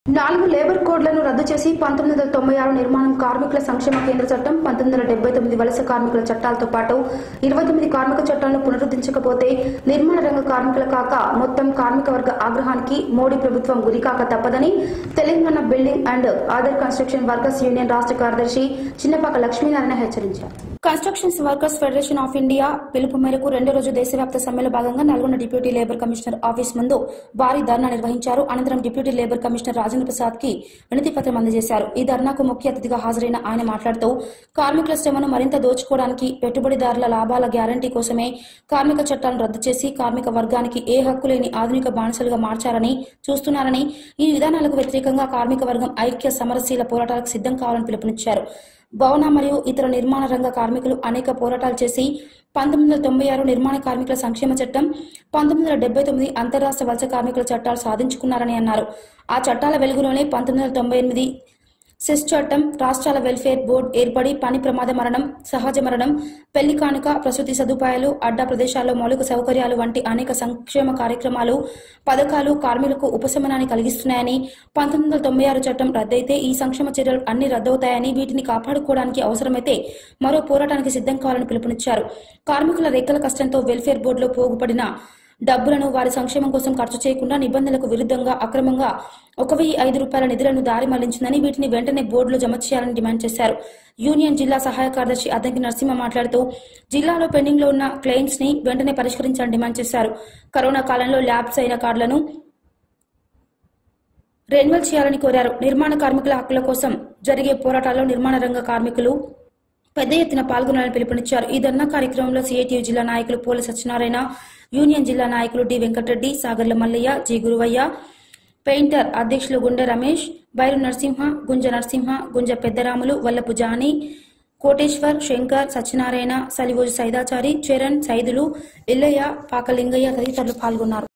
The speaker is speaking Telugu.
నాలుగు లేబర్ కోడ్లను రద్దు చేసి పంతొమ్మిది వందల తొంభై ఆరు నిర్మాణం కార్మికుల సంక్షేమ కేంద్ర చట్టం పంతొమ్మిది వందల డెబ్బై తొమ్మిది వలస కార్మికుల చట్టాలతో పాటు ఇరవై తొమ్మిది కార్మిక చట్టాలను పునరుద్ధరించకపోతే నిర్మాణ రంగ కార్మికుల కాక మొత్తం కార్మిక వర్గ ఆగ్రహానికి మోడీ ప్రభుత్వం గురికాక తప్పదని Telangana building and other construction workers union రాష్ట్ర కార్యదర్శి చిన్నపాక లక్ష్మీనారాయణ హెచ్చరించారు constructions workers federation of India పిలుపు మేరకు రెండో రోజు దేశవ్యాప్త సమ్మెలో భాగంగా Nalgonda deputy labour commissioner office ముందు భారీ ధర్నా నిర్వహించారు అనంతరం deputy labour commissioner Rajendra Prasad కి వినతి పత్రం అందజేశారు ఈ ధర్నాకు ముఖ్య అతిథిగా హాజరైన ఆయన మాట్లాడుతూ కార్మికుల శ్రమను మరింత దోచుకోవడానికి పెట్టుబడిదారుల లాభాల గ్యారంటీ కోసమే కార్మిక చట్టాలను రద్దు చేసి కార్మిక వర్గానికి ఏ హక్కు లేని ఆధునిక బానిసలుగా మార్చారని చూస్తున్నారని ఈ విధానాలకు వ్యతిరేకంగా కార్మిక వర్గం ఐక్య సమరశీల పోరాటాలకు సిద్ధం కావాలని పిలుపునిచ్చారు భవన మరియు ఇతర నిర్మాణ రంగ కార్మికులు అనేక పోరాటాలు చేసి పంతొమ్మిది వందల తొంభై ఆరు నిర్మాణ కార్మికుల సంక్షేమ చట్టం పంతొమ్మిది వందల డెబ్బై తొమ్మిది అంతరాష్ట్ర వలస కార్మికుల చట్టాలు సాధించుకున్నారని అన్నారు ఆ చట్టాల వెలుగులోనే పంతొమ్మిది వందల తొంభై ఎనిమిది సెస్ చట్టం రాష్ట్రాల వెల్ఫేర్ బోర్డు ఏర్పడి పని ప్రమాద మరణం సహజ మరణం పెళ్లి కానుక ప్రసూతి సదుపాయాలు అడ్డా ప్రదేశాల్లో మౌలిక సౌకర్యాలు వంటి అనేక సంక్షేమ కార్యక్రమాలు పథకాలు కార్మికులకు ఉపశమనాన్ని కలిగిస్తున్నాయని పంతొమ్మిది వందల తొంభై ఆరు చట్టం రద్దయితే ఈ సంక్షేమ చర్యలు అన్ని రద్దవుతాయని వీటిని కాపాడుకోవడానికి అవసరమైతే మరో పోరాటానికి సిద్ధం కావాలని పిలుపునిచ్చారు కార్మికుల రేఖల కష్టంతో వెల్ఫేర్ బోర్డులో పోగుపడిన డబ్బులను వారి సంక్షేమం కోసం ఖర్చు చేయకుండా నిబంధనలకు విరుద్ధంగా అక్రమంగా ఒక వెయ్యి ఐదు రూపాయల నిధులను దారి మళ్లించిందని వీటిని వెంటనే బోర్డులో జమ చేయాలని డిమాండ్ చేశారు యూనియన్ జిల్లా సహాయ కార్యదర్శి అద్దంకి నరసింహ మాట్లాడుతూ జిల్లాలో పెండింగ్ లో ఉన్న క్లెయిమ్స్ ని వెంటనే పరిష్కరించాలని డిమాండ్ చేశారు కరోనా కాలంలో ల్యాబ్స్ అయిన కార్డులను రెన్యువల్ చేయాలని కోరారు నిర్మాణ కార్మికుల హక్కుల కోసం జరిగే పోరాటాల్లో నిర్మాణ రంగ కార్మికులు పెద్ద ఎత్తున పాల్గొనాలని పిలుపునిచ్చారు ఈ ధర్నా కార్యక్రమంలో సిఐటియు జిల్లా నాయకులు పోలి సత్యనారాయణ యూనియన్ జిల్లా నాయకులు D Venkatareddy Sagarla Mallaiah G Guruvaiah painter అధ్యక్షులు గుండె రమేష్ బైరు నరసింహ గుంజ నరసింహ గుంజ పెద్దరాములు వల్లపు జానీ కోటేశ్వర్ శంకర్ సత్యనారాయణ సలివోజు సైదాచారి చరణ్ సైదులు ఎల్లయ్య పాకలింగయ్య తదితరులు పాల్గొన్నారు